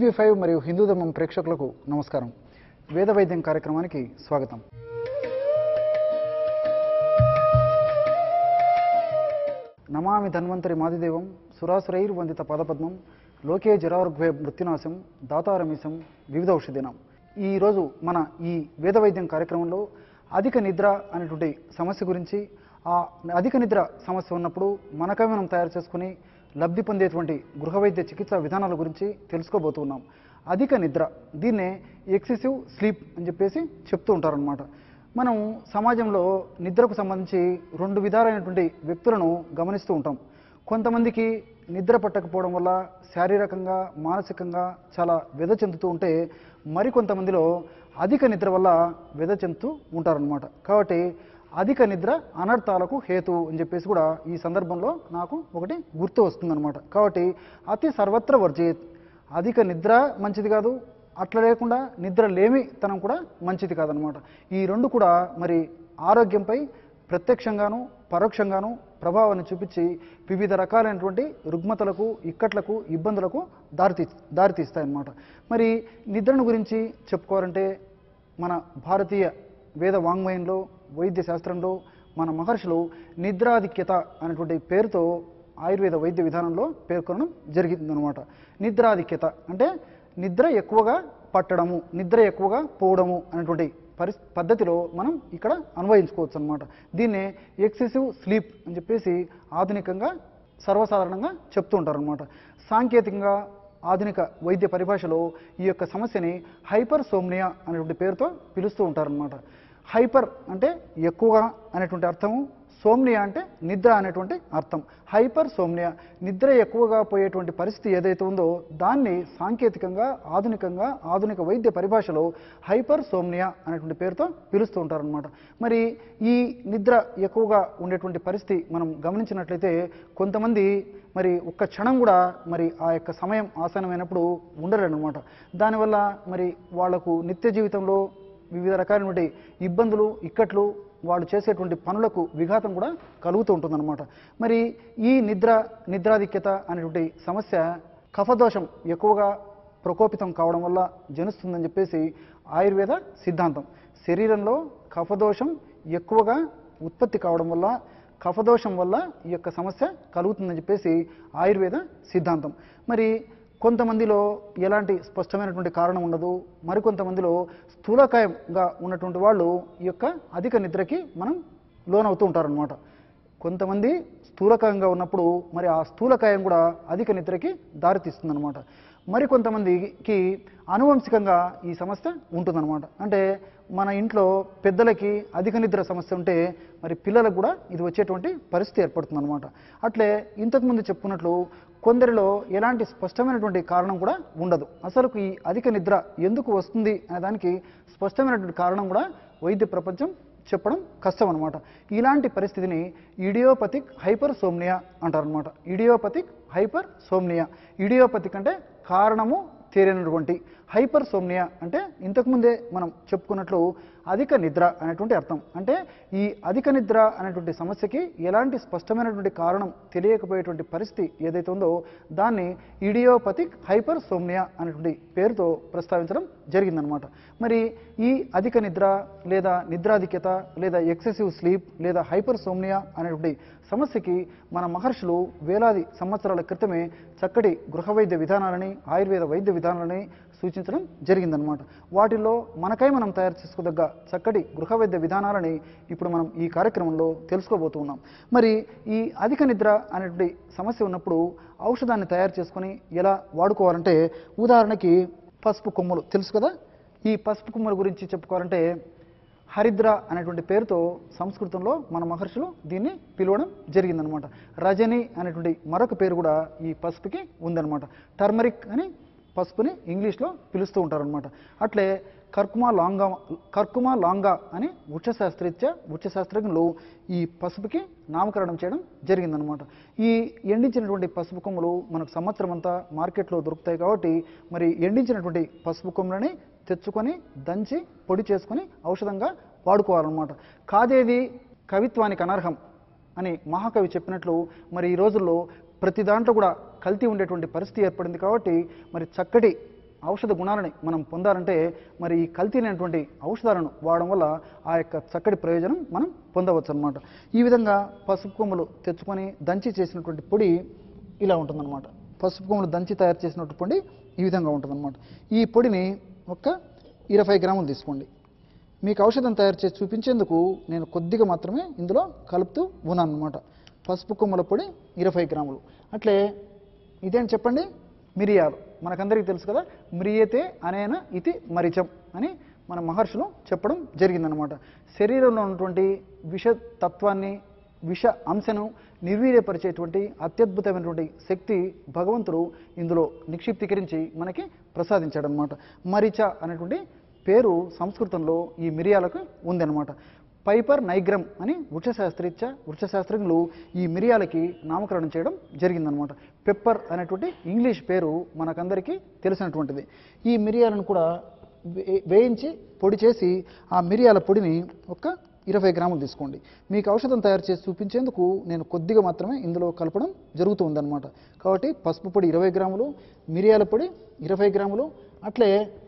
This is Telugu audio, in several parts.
టీవీ ఫైవ్ మరియు హిందూ ధర్మం ప్రేక్షకులకు నమస్కారం వేద వైద్యం కార్యక్రమానికి స్వాగతం నమామి ధన్వంతరి మాదిదేవం సురాసురైర్ వందిత పదపద్మం లోకే జరారుగ్వే మృత్యునాశం దాతారమీశం వివిధ ఔషధినం ఈరోజు మన ఈ వేద వైద్యం కార్యక్రమంలో అధిక నిద్ర అనేటువంటి సమస్య గురించి ఆ అధిక నిద్ర సమస్య ఉన్నప్పుడు మనకై మనం తయారు చేసుకుని లబ్ధి పొందేటువంటి గృహ వైద్య చికిత్సా విధానాల గురించి తెలుసుకోబోతున్నాం అధిక నిద్ర దీన్నే ఎక్సెసివ్ స్లీప్ అని చెప్పేసి చెప్తూ ఉంటారనమాట మనం సమాజంలో నిద్రకు సంబంధించి రెండు విధాలైనటువంటి వ్యక్తులను గమనిస్తూ ఉంటాం కొంతమందికి నిద్ర పట్టకపోవడం వల్ల శారీరకంగా మానసికంగా చాలా వ్యధ చెందుతూ ఉంటే మరికొంతమందిలో అధిక నిద్ర వల్ల వ్యధ చెందుతూ ఉంటారనమాట కాబట్టి అధిక నిద్ర అనర్థాలకు హేతు అని చెప్పేసి కూడా ఈ సందర్భంలో నాకు ఒకటి గుర్తు వస్తుందన్నమాట కాబట్టి అతి సర్వత్ర వర్జేత్ అధిక నిద్ర మంచిది కాదు అట్లా లేకుండా నిద్ర లేమితనం కూడా మంచిది కాదనమాట ఈ రెండు కూడా మరి ఆరోగ్యంపై ప్రత్యక్షంగాను పరోక్షంగాను ప్రభావాన్ని చూపించి వివిధ రకాలైనటువంటి రుగ్మతలకు ఇక్కట్లకు ఇబ్బందులకు దారితీ దారితీస్తాయన్నమాట మరి నిద్రను గురించి చెప్పుకోవాలంటే మన భారతీయ వేద వాంగ్మయంలో వైద్య శాస్త్రంలో మన మహర్షులు నిద్రాధిక్యత అనేటువంటి పేరుతో ఆయుర్వేద వైద్య విధానంలో పేర్కొనడం జరిగిందనమాట నిద్రాధిక్యత అంటే నిద్ర ఎక్కువగా పట్టడము నిద్ర ఎక్కువగా పోవడము అనేటువంటి పరిస్ పద్ధతిలో మనం ఇక్కడ అన్వయించుకోవచ్చు అనమాట దీన్నే ఎక్సెసివ్ స్లీప్ అని చెప్పేసి ఆధునికంగా సర్వసాధారణంగా చెప్తూ ఉంటారనమాట సాంకేతికంగా ఆధునిక వైద్య పరిభాషలో ఈ యొక్క సమస్యని హైపర్ సోమ్నియా అనేటువంటి పేరుతో పిలుస్తూ ఉంటారనమాట హైపర్ అంటే ఎక్కువగా అనేటువంటి అర్థము సోమ్నియా అంటే నిద్ర అనేటువంటి అర్థం హైపర్ సోమ్నియా నిద్ర ఎక్కువగా పోయేటువంటి పరిస్థితి ఏదైతే ఉందో దాన్ని సాంకేతికంగా ఆధునికంగా ఆధునిక వైద్య పరిభాషలో హైపర్ సోమ్నియా అనేటువంటి పేరుతో పిలుస్తూ ఉంటారనమాట మరి ఈ నిద్ర ఎక్కువగా ఉండేటువంటి పరిస్థితి మనం గమనించినట్లయితే కొంతమంది మరి ఒక్క క్షణం కూడా మరి ఆ యొక్క సమయం ఆసనమైనప్పుడు ఉండలేరనమాట దానివల్ల మరి వాళ్లకు నిత్య జీవితంలో వివిధ రకాలైనటువంటి ఇబ్బందులు ఇక్కట్లు వాళ్ళు చేసేటువంటి పనులకు విఘాతం కూడా కలుగుతూ ఉంటుందన్నమాట మరి ఈ నిద్ర నిద్రాధిక్యత అనేటువంటి సమస్య కఫదోషం ఎక్కువగా ప్రకోపితం కావడం వల్ల జనిస్తుందని చెప్పేసి ఆయుర్వేద సిద్ధాంతం శరీరంలో కఫదోషం ఎక్కువగా ఉత్పత్తి కావడం వల్ల కఫదోషం వల్ల ఈ యొక్క సమస్య కలుగుతుందని చెప్పేసి ఆయుర్వేద సిద్ధాంతం మరి కొంతమందిలో ఎలాంటి స్పష్టమైనటువంటి కారణం ఉండదు మరికొంతమందిలో స్థూలకాయంగా ఉన్నటువంటి వాళ్ళు ఈ యొక్క అధిక నిద్రకి మనం లోనవుతూ ఉంటారనమాట కొంతమంది స్థూలకాయంగా ఉన్నప్పుడు మరి ఆ స్థూలకాయం కూడా అధిక నిద్రకి దారితీస్తుందన్నమాట మరి కొంతమందికి అనువంశికంగా ఈ సమస్య ఉంటుందన్నమాట అంటే మన ఇంట్లో పెద్దలకి అధిక నిద్ర సమస్య ఉంటే మరి పిల్లలకు కూడా ఇది వచ్చేటువంటి పరిస్థితి ఏర్పడుతుందన్నమాట అట్లే ఇంతకుముందు చెప్పుకున్నట్లు కొందరిలో ఎలాంటి స్పష్టమైనటువంటి కారణం కూడా ఉండదు అసలు ఈ అధిక నిద్ర ఎందుకు వస్తుంది అనే దానికి స్పష్టమైనటువంటి కారణం కూడా వైద్య ప్రపంచం చెప్పడం కష్టం అనమాట ఇలాంటి పరిస్థితిని ఇడియోపతిక్ హైపర్ సోమ్నియా అంటారనమాట ఇడియోపతిక్ హైపర్ సోమ్నియా ఇడియోపతిక్ అంటే కారణము తేలినటువంటి హైపర్ సోమ్నియా అంటే ఇంతకుముందే మనం చెప్పుకున్నట్లు అధిక నిద్ర అనేటువంటి అర్థం అంటే ఈ అధిక నిద్ర అనేటువంటి సమస్యకి ఎలాంటి స్పష్టమైనటువంటి కారణం తెలియకపోయేటువంటి పరిస్థితి ఏదైతే ఉందో దాన్ని ఇడియోపతిక్ హైపర్ సోమ్నియా అనేటువంటి పేరుతో ప్రస్తావించడం జరిగిందనమాట మరి ఈ అధిక నిద్ర లేదా నిద్రాధిక్యత లేదా ఎక్సెసివ్ స్లీప్ లేదా హైపర్ సోమ్నియా అనేటువంటి సమస్యకి మన మహర్షులు వేలాది సంవత్సరాల క్రితమే చక్కటి గృహ వైద్య విధానాలని ఆయుర్వేద వైద్య విధానాలని సూచించడం జరిగిందనమాట వాటిల్లో మనకై మనం తయారు చేసుకోదగ్గ చక్కటి గృహ వైద్య విధానాలని ఇప్పుడు మనం ఈ కార్యక్రమంలో తెలుసుకోబోతున్నాం మరి ఈ అధిక నిద్ర అనేటువంటి సమస్య ఉన్నప్పుడు ఔషధాన్ని తయారు చేసుకొని ఎలా వాడుకోవాలంటే ఉదాహరణకి పసుపు కొమ్ములు తెలుసు కదా ఈ పసుపు కొమ్ముల గురించి చెప్పుకోవాలంటే హరిద్ర అనేటువంటి పేరుతో సంస్కృతంలో మన మహర్షులు దీన్ని పిలవడం జరిగిందనమాట రజని అనేటువంటి మరొక పేరు కూడా ఈ పసుపుకి ఉందన్నమాట టర్మరిక్ అని పసుపుని ఇంగ్లీష్లో పిలుస్తూ ఉంటారనమాట అట్లే కర్కుమా లాంగా కర్కుమా లాంగా అని వృక్షశాస్త్రరీత్యా వృక్షశాస్త్రజ్ఞులు ఈ పసుపుకి నామకరణం చేయడం జరిగిందనమాట ఈ ఎండించినటువంటి పసుపు కొమ్ములు మనకు సంవత్సరం అంతా మార్కెట్లో దొరుకుతాయి కాబట్టి మరి ఎండించినటువంటి పసుపు కొమ్ములని తెచ్చుకొని దంచి పొడి చేసుకొని ఔషధంగా వాడుకోవాలన్నమాట కాదేది కవిత్వానికి అనర్హం అని మహాకవి చెప్పినట్లు మరి ఈ రోజుల్లో ప్రతి దాంట్లో కూడా కల్తీ ఉండేటువంటి పరిస్థితి ఏర్పడింది కాబట్టి మరి చక్కటి ఔషధ గుణాలని మనం పొందాలంటే మరి ఈ కల్తీ లేనటువంటి ఔషధాలను వాడడం వల్ల ఆ యొక్క చక్కటి ప్రయోజనం మనం పొందవచ్చు అనమాట ఈ విధంగా పసుపు కొమ్ములు తెచ్చుకొని దంచి చేసినటువంటి పొడి ఇలా ఉంటుందన్నమాట పసుపు కొమ్ములు దంచి తయారు చేసినటువంటి పొడి ఈ విధంగా ఉంటుందన్నమాట ఈ పొడిని ఒక ఇరవై గ్రాములు తీసుకోండి మీకు ఔషధం తయారు చేసి చూపించేందుకు నేను కొద్దిగా మాత్రమే ఇందులో కలుపుతూ ఉన్నాను అనమాట పసుపు కొమ్మల పొడి ఇరవై గ్రాములు అట్లే ఇదేంటి చెప్పండి మిరియాలు మనకందరికీ తెలుసు కదా మ్రియతే అనేన ఇది మరిచం అని మన మహర్షులు చెప్పడం జరిగిందనమాట శరీరంలో ఉన్నటువంటి విష తత్వాన్ని విష అంశను నిర్వీర్యపరిచేటువంటి అత్యద్భుతమైనటువంటి శక్తి భగవంతుడు ఇందులో నిక్షిప్తీకరించి మనకి ప్రసాదించాడనమాట మరిచ అనేటువంటి పేరు సంస్కృతంలో ఈ మిరియాలకు ఉందన్నమాట పైపర్ నైగ్రమ్ అని వృక్షశాస్త్రీత్య వృక్షశాస్త్రజ్ఞులు ఈ మిరియాలకి నామకరణం చేయడం జరిగిందనమాట పెప్పర్ అనేటువంటి ఇంగ్లీష్ పేరు మనకందరికీ తెలిసినటువంటిది ఈ మిరియాలను కూడా వే- వేయించి పొడి చేసి ఆ మిరియాల పొడిని ఒక ఇరవై గ్రాములు తీసుకోండి మీకు ఔషధం తయారు చేసి చూపించేందుకు నేను కొద్దిగా మాత్రమే ఇందులో కలపడం జరుగుతూ ఉందన్నమాట కాబట్టి పసుపు పొడి ఇరవై గ్రాములు మిరియాల పొడి ఇరవై గ్రాములు అట్లే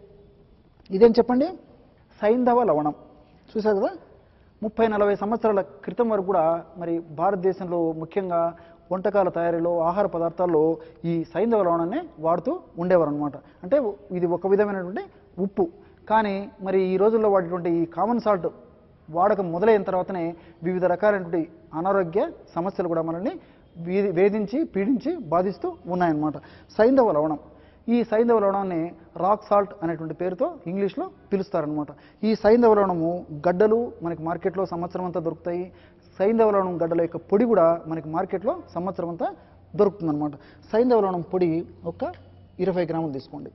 ఇదేం చెప్పండి సైంధవ లవణం చూశారు కదా ముప్పై నలభై సంవత్సరాల క్రితం వరకు కూడా మరి భారతదేశంలో ముఖ్యంగా వంటకాల తయారీలో ఆహార పదార్థాల్లో ఈ సైంధవ లవణాన్ని వాడుతూ ఉండేవారు అనమాట అంటే ఇది ఒక విధమైనటువంటి ఉప్పు కానీ మరి ఈ రోజుల్లో వాడేటువంటి ఈ కామన్ సాల్ట్ వాడకం మొదలైన తర్వాతనే వివిధ రకాలైనటువంటి అనారోగ్య సమస్యలు కూడా మనల్ని వీ- వేధించి పీడించి బాధిస్తూ ఉన్నాయన్నమాట సైంధవ లవణం ఈ సైంధవ లవణాన్ని రాక్ సాల్ట్ అనేటువంటి పేరుతో ఇంగ్లీష్లో పిలుస్తారనమాట ఈ సైంధవ లవణము గడ్డలు మనకి మార్కెట్లో సంవత్సరం అంతా దొరుకుతాయి సైంధవ లవణం గడ్డల యొక్క పొడి కూడా మనకి మార్కెట్లో సంవత్సరం అంతా దొరుకుతుందన్నమాట సైంధవ లవణం పొడి ఒక ఇరవై గ్రాములు తీసుకోండి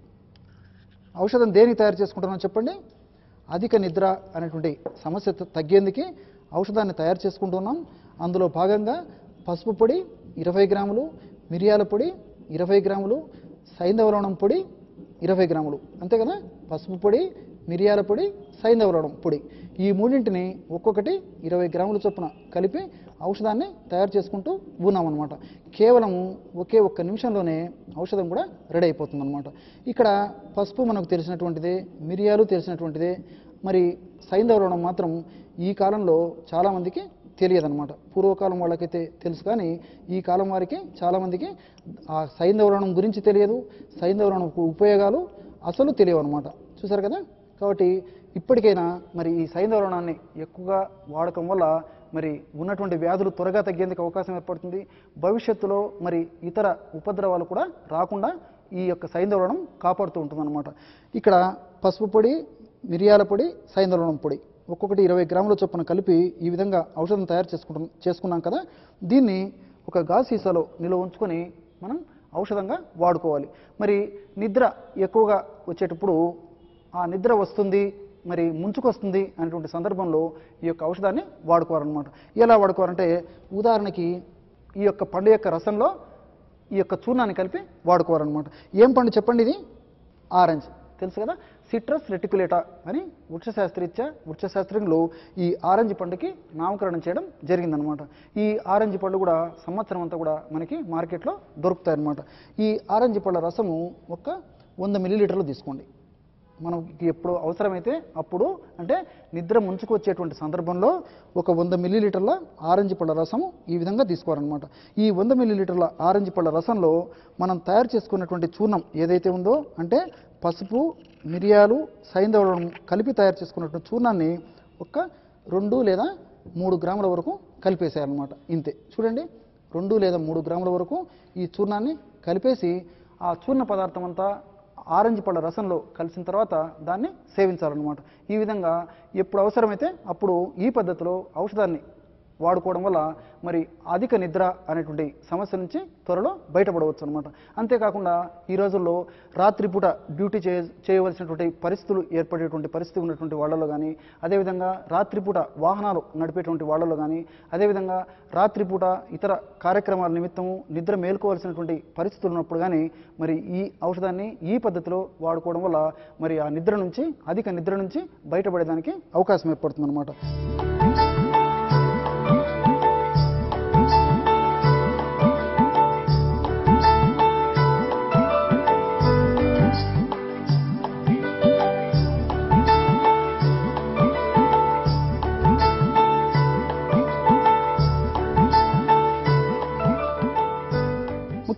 ఔషధం దేనికి తయారు చేసుకుంటున్నామో చెప్పండి అధిక నిద్ర అనేటువంటి సమస్య త- తగ్గేందుకు ఔషధాన్ని తయారు చేసుకుంటున్నాం అందులో భాగంగా పసుపు పొడి ఇరవై గ్రాములు మిరియాల పొడి ఇరవై గ్రాములు సైంధవలవణం పొడి ఇరవై గ్రాములు అంతే కదా పసుపు పొడి మిరియాల పొడి సైంధవలవణం పొడి ఈ మూడింటిని ఒక్కొక్కటి ఇరవై గ్రాముల చొప్పున కలిపి ఔషధాన్ని తయారు చేసుకుంటూ ఉన్నామన్నమాట కేవలం ఒకే ఒక్క నిమిషంలోనే ఔషధం కూడా రెడీ అయిపోతుంది అనమాట ఇక్కడ పసుపు మనకు తెలిసినటువంటిదే మిరియాలు తెలిసినటువంటిదే మరి సైంధవలవణం మాత్రం ఈ కాలంలో చాలామందికి తెలియదన్నమాట పూర్వకాలం వాళ్ళకైతే తెలుసు కానీ ఈ కాలం వారికి చాలామందికి ఆ సైంధవలవణం గురించి తెలియదు సైంధవలవణం ఉపయోగాలు అసలు తెలియవు అనమాట చూసారు కదా కాబట్టి ఇప్పటికైనా మరి ఈ సైంధవలవణాన్ని ఎక్కువగా వాడకం వల్ల మరి ఉన్నటువంటి వ్యాధులు త్వరగా తగ్గేందుకు అవకాశం ఏర్పడుతుంది భవిష్యత్తులో మరి ఇతర ఉపద్రవాలు కూడా రాకుండా ఈ యొక్క సైంధవలవణం కాపాడుతూ ఉంటుందన్నమాట ఇక్కడ పసుపు పొడి మిరియాల పొడి సైంధవలవణం పొడి ఒక్కొక్కటి ఇరవై గ్రాముల చొప్పున కలిపి ఈ విధంగా ఔషధం తయారు చేసుకుంటాం చేసుకున్నాం కదా దీన్ని ఒక గాజు సీసాలో నిల్వ ఉంచుకొని మనం ఔషధంగా వాడుకోవాలి మరి నిద్ర ఎక్కువగా వచ్చేటప్పుడు ఆ నిద్ర వస్తుంది మరి ముంచుకొస్తుంది అనేటువంటి సందర్భంలో ఈ యొక్క ఔషధాన్ని వాడుకోవాలన్నమాట ఎలా వాడుకోవాలంటే ఉదాహరణకి ఈ యొక్క పండు యొక్క రసంలో ఈ యొక్క చూర్ణాన్ని కలిపి వాడుకోవాలన్నమాట ఏం పండు చెప్పండి ఇది ఆరెంజ్ తెలుసు కదా సిట్రస్ రెటికులేటా అని వృక్షశాస్త్రీత్యా వృక్షశాస్త్రంలో ఈ ఆరెంజ్ పండుకి నామకరణం చేయడం జరిగిందనమాట ఈ ఆరెంజ్ పళ్ళు కూడా సంవత్సరం అంతా కూడా మనకి మార్కెట్లో దొరుకుతాయి అన్నమాట ఈ ఆరెంజ్ పళ్ళ రసము ఒక వంద మిల్లీలీటర్లు తీసుకోండి మనకి ఎప్పుడు అవసరమైతే అప్పుడు అంటే నిద్ర ముంచుకు వచ్చేటువంటి సందర్భంలో ఒక వంద మిల్లీలీటర్ల ఆరెంజ్ పళ్ళ రసం ఈ విధంగా తీసుకోవాలన్నమాట ఈ వంద మిల్లీలీటర్ల ఆరెంజ్ పళ్ళ రసంలో మనం తయారు చేసుకున్నటువంటి చూర్ణం ఏదైతే ఉందో అంటే పసుపు మిరియాలు సైంధవలను కలిపి తయారు చేసుకున్నటువంటి చూర్ణాన్ని ఒక రెండు లేదా మూడు గ్రాముల వరకు కలిపేసేయాలన్నమాట ఇంతే చూడండి రెండు లేదా మూడు గ్రాముల వరకు ఈ చూర్ణాన్ని కలిపేసి ఆ చూర్ణ పదార్థం అంతా ఆరెంజ్ పళ్ళ రసంలో కలిసిన తర్వాత దాన్ని సేవించాలన్నమాట ఈ విధంగా ఎప్పుడు అవసరమైతే అప్పుడు ఈ పద్ధతిలో ఔషధాన్ని వాడుకోవడం వల్ల మరి అధిక నిద్ర అనేటువంటి సమస్య నుంచి త్వరలో బయటపడవచ్చు అనమాట అంతేకాకుండా ఈ రోజుల్లో రాత్రిపూట డ్యూటీ చేయ చేయవలసినటువంటి పరిస్థితులు ఏర్పడేటువంటి పరిస్థితి ఉన్నటువంటి వాళ్ళలో కానీ అదేవిధంగా రాత్రిపూట వాహనాలు నడిపేటువంటి వాళ్ళలో కానీ అదేవిధంగా రాత్రిపూట ఇతర కార్యక్రమాల నిమిత్తము నిద్ర మేల్కోవాల్సినటువంటి పరిస్థితులు ఉన్నప్పుడు కానీ మరి ఈ ఔషధాన్ని ఈ పద్ధతిలో వాడుకోవడం వల్ల మరి ఆ నిద్ర నుంచి అధిక నిద్ర నుంచి బయటపడేదానికి అవకాశం ఏర్పడుతుంది అనమాట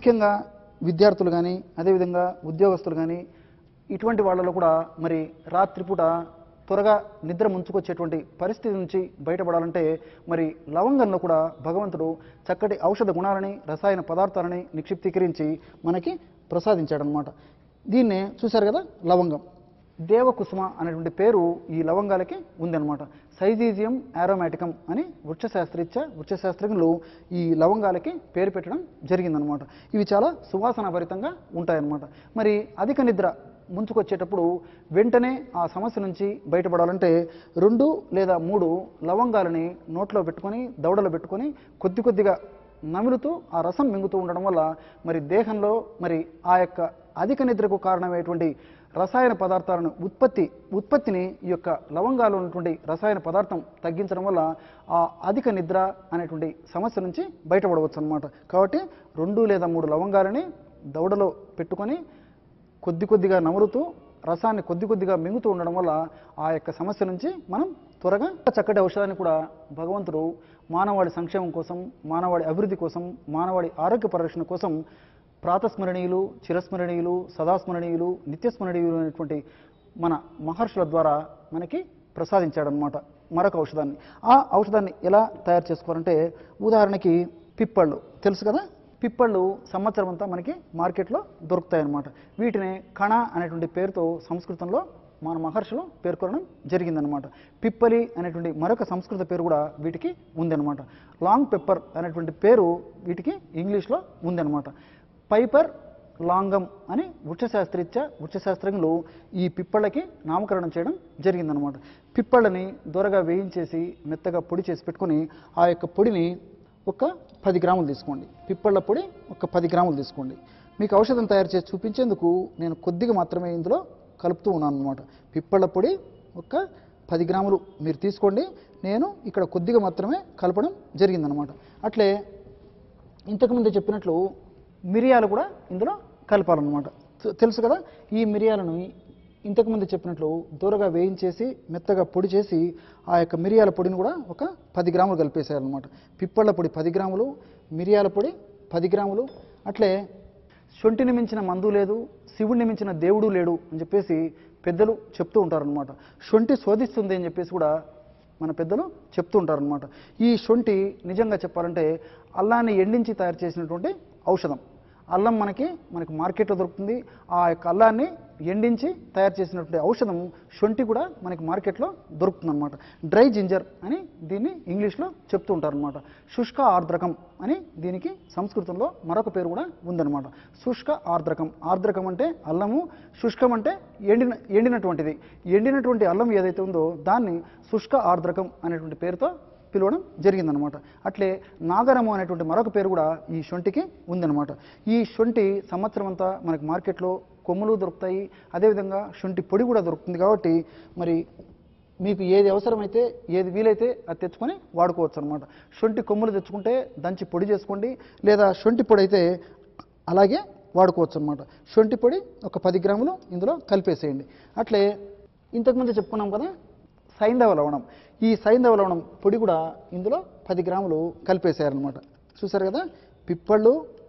ముఖ్యంగా విద్యార్థులు కానీ అదేవిధంగా ఉద్యోగస్తులు కానీ ఇటువంటి వాళ్ళలో కూడా మరి రాత్రిపూట త్వరగా నిద్ర ముంచుకొచ్చేటువంటి పరిస్థితి నుంచి బయటపడాలంటే మరి లవంగంలో కూడా భగవంతుడు చక్కటి ఔషధ గుణాలని రసాయన పదార్థాలని నిక్షిప్తీకరించి మనకి ప్రసాదించాడనమాట దీన్నే చూశారు కదా లవంగం దేవకుసుమ అనేటువంటి పేరు ఈ లవంగాలకి ఉందన్నమాట సైజీజియం ఆరోమాటికం అని వృక్షశాస్త్రీత్య వృక్షశాస్త్రజ్ఞులు ఈ లవంగాలకి పేరు పెట్టడం జరిగిందనమాట ఇవి చాలా సువాసన భరితంగా ఉంటాయన్నమాట మరి అధిక నిద్ర ముంచుకొచ్చేటప్పుడు వెంటనే ఆ సమస్య నుంచి బయటపడాలంటే రెండు లేదా మూడు లవంగాలని నోట్లో పెట్టుకొని దవడలో పెట్టుకొని కొద్ది కొద్దిగా నమిలుతూ ఆ రసం మింగుతూ ఉండడం వల్ల మరి దేహంలో మరి ఆ యొక్క అధిక నిద్రకు కారణమైనటువంటి రసాయన పదార్థాలను ఉత్పత్తి ఉత్పత్తిని ఈ యొక్క లవంగాలు ఉన్నటువంటి రసాయన పదార్థం తగ్గించడం వల్ల ఆ అధిక నిద్ర అనేటువంటి సమస్య నుంచి బయటపడవచ్చు అనమాట కాబట్టి రెండు లేదా మూడు లవంగాలని దవడలో పెట్టుకొని కొద్ది కొద్దిగా నములుతూ రసాన్ని కొద్ది కొద్దిగా మింగుతూ ఉండడం వల్ల ఆ యొక్క సమస్య నుంచి మనం త్వరగా చక్కటి ఔషధాన్ని కూడా భగవంతుడు మానవాడి సంక్షేమం కోసం మానవాడి అభివృద్ధి కోసం మానవాడి ఆరోగ్య పరిరక్షణ కోసం ప్రాతస్మరణీయులు చిరస్మరణీయులు సదాస్మరణీయులు నిత్యస్మరణీయులు అనేటువంటి మన మహర్షుల ద్వారా మనకి ప్రసాదించాడనమాట మరొక ఔషధాన్ని ఆ ఔషధాన్ని ఎలా తయారు చేసుకోవాలంటే ఉదాహరణకి పిప్పళ్ళు తెలుసు కదా పిప్పళ్ళు సంవత్సరం అంతా మనకి మార్కెట్లో దొరుకుతాయి అన్నమాట వీటిని కణ అనేటువంటి పేరుతో సంస్కృతంలో మన మహర్షులు పేర్కొనడం జరిగిందనమాట పిప్పలి అనేటువంటి మరొక సంస్కృత పేరు కూడా వీటికి ఉందన్నమాట లాంగ్ పెప్పర్ అనేటువంటి పేరు వీటికి ఇంగ్లీష్లో ఉందన్నమాట పైపర్ లాంగం అని వృక్షశాస్త్రీత్య వృక్షశాస్త్రజ్ఞులు ఈ పిప్పళ్ళకి నామకరణం చేయడం జరిగిందనమాట పిప్పళ్ళని దూరగా వేయించేసి మెత్తగా పొడి చేసి పెట్టుకొని ఆ యొక్క పొడిని ఒక పది గ్రాములు తీసుకోండి పిప్పళ్ళ పొడి ఒక పది గ్రాములు తీసుకోండి మీకు ఔషధం తయారు చేసి చూపించేందుకు నేను కొద్దిగా మాత్రమే ఇందులో కలుపుతూ ఉన్నాను అనమాట పిప్పళ్ళ పొడి ఒక పది గ్రాములు మీరు తీసుకోండి నేను ఇక్కడ కొద్దిగా మాత్రమే కలపడం జరిగిందనమాట అట్లే ఇంతకుముందు చెప్పినట్లు మిరియాలు కూడా ఇందులో కలపాలన్నమాట తె- తెలుసు కదా ఈ మిరియాలను ఇంతకుముందు చెప్పినట్లు దూరగా వేయించేసి మెత్తగా పొడి చేసి ఆ యొక్క మిరియాల పొడిని కూడా ఒక పది గ్రాములు కలిపేసేయాలన్నమాట పిప్పళ్ళ పొడి పది గ్రాములు మిరియాల పొడి పది గ్రాములు అట్లే శొంఠిని మించిన మందు లేదు శివుణ్ణి మించిన దేవుడు లేడు అని చెప్పేసి పెద్దలు చెప్తూ ఉంటారనమాట శొంఠి శోధిస్తుంది అని చెప్పేసి కూడా మన పెద్దలు చెప్తూ ఉంటారనమాట ఈ శొంఠి నిజంగా చెప్పాలంటే అల్లాన్ని ఎండించి తయారు చేసినటువంటి ఔషధం అల్లం మనకి మనకి మార్కెట్లో దొరుకుతుంది ఆ యొక్క అల్లాన్ని ఎండించి తయారు చేసినటువంటి ఔషధం శొంఠి కూడా మనకి మార్కెట్లో దొరుకుతుందన్నమాట డ్రై జింజర్ అని దీన్ని ఇంగ్లీష్లో చెప్తూ ఉంటారనమాట శుష్క ఆర్ద్రకం అని దీనికి సంస్కృతంలో మరొక పేరు కూడా ఉందన్నమాట శుష్క ఆర్ద్రకం ఆర్ద్రకం అంటే అల్లము శుష్కం అంటే ఎండిన ఎండినటువంటిది ఎండినటువంటి అల్లం ఏదైతే ఉందో దాన్ని శుష్క ఆర్ద్రకం అనేటువంటి పేరుతో పిలవడం జరిగిందనమాట అట్లే నాగరము అనేటువంటి మరొక పేరు కూడా ఈ శొంఠికి ఉందన్నమాట ఈ శొంఠి సంవత్సరం అంతా మనకి మార్కెట్లో కొమ్ములు దొరుకుతాయి అదేవిధంగా శొంఠి పొడి కూడా దొరుకుతుంది కాబట్టి మరి మీకు ఏది అవసరమైతే ఏది వీలైతే అది తెచ్చుకొని వాడుకోవచ్చు అనమాట శొంఠి కొమ్ములు తెచ్చుకుంటే దంచి పొడి చేసుకోండి లేదా శొంఠి పొడి అయితే అలాగే వాడుకోవచ్చు అనమాట శొంఠి పొడి ఒక పది గ్రాములు ఇందులో కలిపేసేయండి అట్లే ఇంతకుముందు చెప్పుకున్నాం కదా సైంధవ లవణం ఈ సైంధవ లవణం పొడి కూడా ఇందులో పది గ్రాములు కలిపేసేయాలన్నమాట చూసారు కదా పిప్పళ్ళు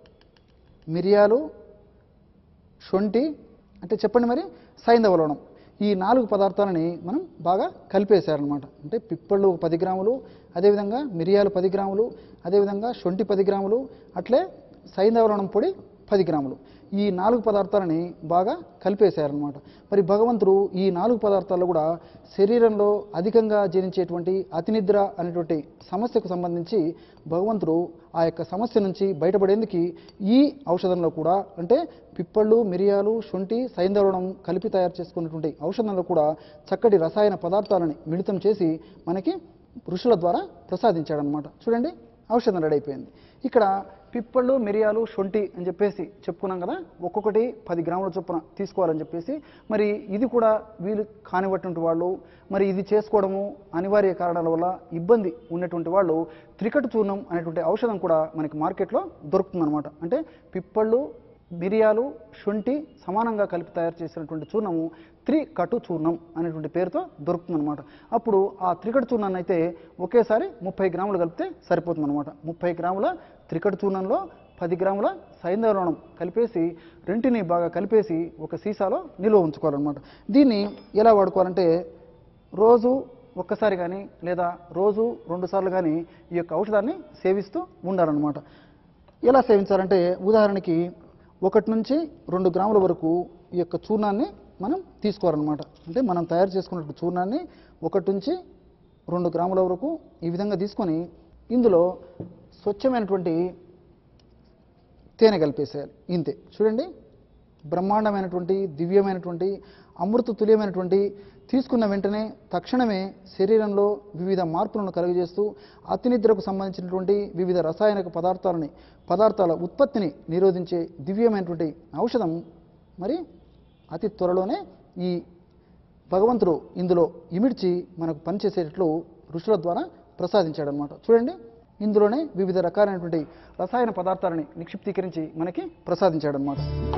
మిరియాలు శొంఠి అంటే చెప్పండి మరి సైంధవ లవణం ఈ నాలుగు పదార్థాలని మనం బాగా కలిపేశారనమాట అంటే పిప్పళ్ళు ఒక పది గ్రాములు అదేవిధంగా మిరియాలు పది గ్రాములు అదేవిధంగా శొంఠి పది గ్రాములు అట్లే సైంధవ లవణం పొడి పది గ్రాములు ఈ నాలుగు పదార్థాలని బాగా కలిపేశారనమాట మరి భగవంతుడు ఈ నాలుగు పదార్థాలు కూడా శరీరంలో అధికంగా జీర్ణించేటువంటి అతినిద్ర అనేటువంటి సమస్యకు సంబంధించి భగవంతుడు ఆ యొక్క సమస్య నుంచి బయటపడేందుకు ఈ ఔషధంలో కూడా అంటే పిప్పళ్ళు మిరియాలు శొంఠి సైంధవడం కలిపి తయారు చేసుకున్నటువంటి ఔషధంలో కూడా చక్కటి రసాయన పదార్థాలని మిళితం చేసి మనకి ఋషుల ద్వారా ప్రసాదించాడనమాట చూడండి ఔషధం రెడీ అయిపోయింది ఇక్కడ పిప్పళ్ళు మిరియాలు శొంఠి అని చెప్పేసి చెప్పుకున్నాం కదా ఒక్కొక్కటి పది గ్రాముల చొప్పున తీసుకోవాలని చెప్పేసి మరి ఇది కూడా వీలు కానివ్వటువంటి వాళ్ళు మరి ఇది చేసుకోవడము అనివార్య కారణాల వల్ల ఇబ్బంది ఉన్నటువంటి వాళ్ళు త్రికటు చూర్ణం అనేటువంటి ఔషధం కూడా మనకి మార్కెట్లో దొరుకుతుందన్నమాట అంటే పిప్పళ్ళు మిరియాలు శొంఠి సమానంగా కలిపి తయారు చేసినటువంటి చూర్ణము త్రికటు చూర్ణం అనేటువంటి పేరుతో దొరుకుతుందన్నమాట అప్పుడు ఆ త్రికటు చూర్ణాన్ని అయితే ఒకేసారి ముప్పై గ్రాములు కలిపితే సరిపోతుందన్నమాట ముప్పై గ్రాముల త్రికటు చూర్ణంలో పది గ్రాముల సైంధవలవణం కలిపేసి రెంటిని బాగా కలిపేసి ఒక సీసాలో నిల్వ ఉంచుకోవాలన్నమాట దీన్ని ఎలా వాడుకోవాలంటే రోజు ఒక్కసారి కానీ లేదా రోజు రెండు సార్లు కానీ ఈ యొక్క ఔషధాన్ని సేవిస్తూ ఉండాలన్నమాట ఎలా సేవించాలంటే ఉదాహరణకి ఒకటి నుంచి రెండు గ్రాముల వరకు ఈ యొక్క చూర్ణాన్ని మనం తీసుకోవాలన్నమాట అంటే మనం తయారు చేసుకున్నటువంటి చూర్ణాన్ని ఒకటి నుంచి రెండు గ్రాముల వరకు ఈ విధంగా తీసుకొని ఇందులో స్వచ్ఛమైనటువంటి తేనె కలిపేసేయాలి ఇంతే చూడండి బ్రహ్మాండమైనటువంటి దివ్యమైనటువంటి అమృత తుల్యమైనటువంటి తీసుకున్న వెంటనే తక్షణమే శరీరంలో వివిధ మార్పులను కలుగజేస్తూ అతినిద్రకు సంబంధించినటువంటి వివిధ రసాయనిక పదార్థాలని పదార్థాల ఉత్పత్తిని నిరోధించే దివ్యమైనటువంటి ఔషధం మరి అతి త్వరలోనే ఈ భగవంతుడు ఇందులో ఇమిడ్చి మనకు పనిచేసేటట్లు ఋషుల ద్వారా ప్రసాదించాడనమాట చూడండి ఇందులోనే వివిధ రకాలైనటువంటి రసాయన పదార్థాలని నిక్షిప్తీకరించి మనకి ప్రసాదించాడనమాట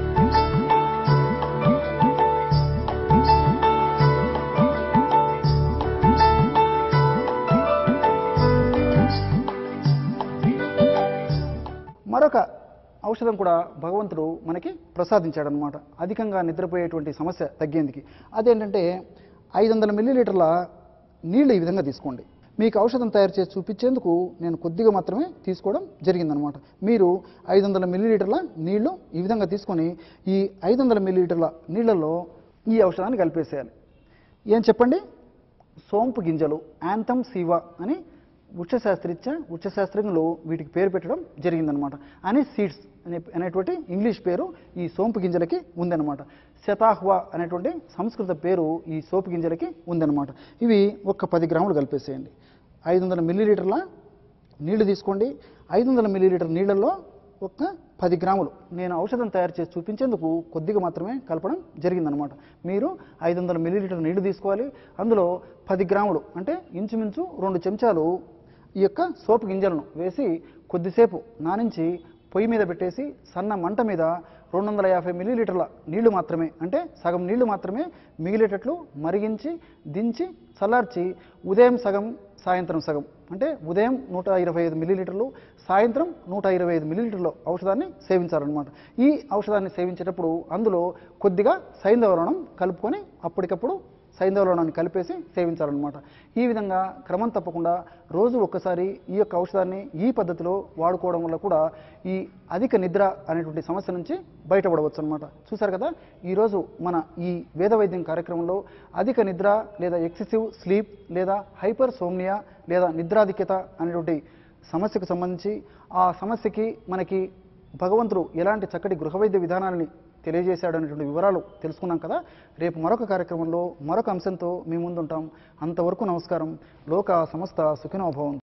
మరొక ఔషధం కూడా భగవంతుడు మనకి ప్రసాదించాడనమాట అధికంగా నిద్రపోయేటువంటి సమస్య తగ్గేందుకు అదేంటంటే ఐదు వందల మిల్లీలీటర్ల నీళ్లు ఈ విధంగా తీసుకోండి మీకు ఔషధం తయారు చేసి చూపించేందుకు నేను కొద్దిగా మాత్రమే తీసుకోవడం జరిగిందనమాట మీరు ఐదు వందల మిల్లీలీటర్ల నీళ్లు ఈ విధంగా తీసుకొని ఈ ఐదు వందల మిల్లీలీటర్ల నీళ్లలో ఈ ఔషధాన్ని కలిపేసేయాలి ఏం చెప్పండి సోంపు గింజలు యాంథమ్ సీవా అని వృక్షశాస్త్రీత్య వృక్షశాస్త్రజ్ఞులు వీటికి పేరు పెట్టడం జరిగిందనమాట అని సీడ్స్ అనే అనేటువంటి ఇంగ్లీష్ పేరు ఈ సోంపు గింజలకి ఉందన్నమాట శతాహ్వా అనేటువంటి సంస్కృత పేరు ఈ సోపు గింజలకి ఉందన్నమాట ఇవి ఒక్క పది గ్రాములు కలిపేసేయండి ఐదు వందల మిల్లీలీటర్ల నీళ్లు తీసుకోండి ఐదు వందల మిల్లీలీటర్ నీళ్ళల్లో ఒక్క పది గ్రాములు నేను ఔషధం తయారు చేసి చూపించేందుకు కొద్దిగా మాత్రమే కలపడం జరిగిందనమాట మీరు ఐదు వందల మిల్లీలీటర్ నీళ్లు తీసుకోవాలి అందులో పది గ్రాములు అంటే ఇంచుమించు రెండు చెంచాలు ఈ యొక్క సోపు గింజలను వేసి కొద్దిసేపు నానించి పొయ్యి మీద పెట్టేసి సన్న మంట మీద రెండు వందల యాభై మిల్లీలీటర్ల నీళ్లు మాత్రమే అంటే సగం నీళ్లు మాత్రమే మిగిలేటట్లు మరిగించి దించి చల్లార్చి ఉదయం సగం సాయంత్రం సగం అంటే ఉదయం నూట ఇరవై ఐదు మిల్లీలీటర్లు సాయంత్రం నూట ఇరవై ఐదు మిల్లీలీటర్ల ఔషధాన్ని సేవించాలన్నమాట ఈ ఔషధాన్ని సేవించేటప్పుడు అందులో కొద్దిగా సైంధవరణం కలుపుకొని అప్పటికప్పుడు సైంధవలవణాన్ని కలిపేసి సేవించాలన్నమాట ఈ విధంగా క్రమం తప్పకుండా రోజు ఒక్కసారి ఈ యొక్క ఔషధాన్ని ఈ పద్ధతిలో వాడుకోవడం వల్ల కూడా ఈ అధిక నిద్ర అనేటువంటి సమస్య నుంచి బయటపడవచ్చు అనమాట చూసారు కదా ఈరోజు మన ఈ వేద వైద్యం కార్యక్రమంలో అధిక నిద్ర లేదా ఎక్సెసివ్ స్లీప్ లేదా హైపర్ సోమ్నియా లేదా నిద్రాధిక్యత అనేటువంటి సమస్యకు సంబంధించి ఆ సమస్యకి మనకి భగవంతుడు ఎలాంటి చక్కటి గృహవైద్య విధానాలని తెలియజేశాడు అనేటువంటి వివరాలు తెలుసుకున్నాం కదా రేపు మరొక కార్యక్రమంలో మరొక అంశంతో మీ ముందుంటాం అంతవరకు నమస్కారం లోక సమస్త సుఖినోభవం